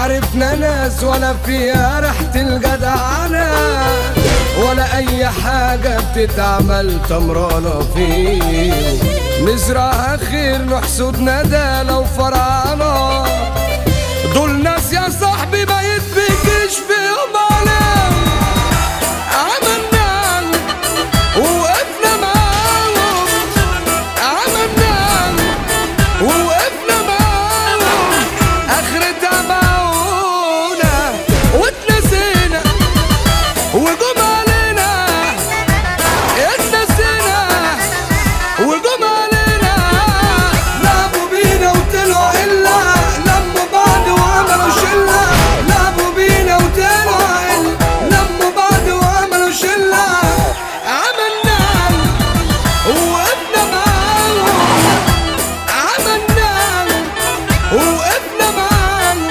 عرفنا ناس ولا فيها ريحة الجدعنة ولا أي حاجة بتتعمل تمرانة فيه نزرعها خير نحسد ندالة وفرعانة دول ناس يا صاحبي ما يتبكيش فيهم علام عملنا ووقفنا معاهم عملنا ووقفنا معاهم اخرتها باعونا واتنسينا وجم علينا اتنسينا وجم علينا لعبوا بينا وطلعوا إلا لموا بعض وعملوا شلة لعبوا بينا وطلعوا إلا لموا بعض وعملوا شلة عملنا وقفنا معاهم عملنا وقفنا معاهم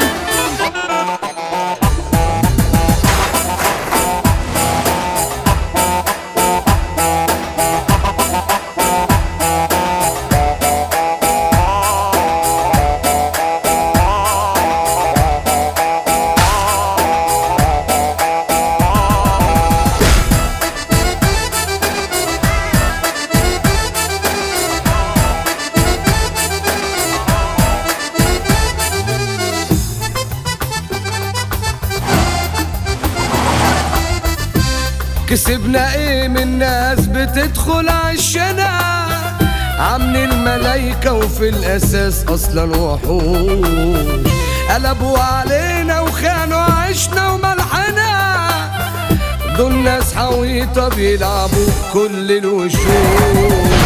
كسبنا ايه من ناس بتدخل عشنا عاملين الملايكة وفي الأساس أصلا وحوش قلبوا علينا وخانوا عشنا وملحنا دول ناس حويطة بيلعبوا كل الوشوش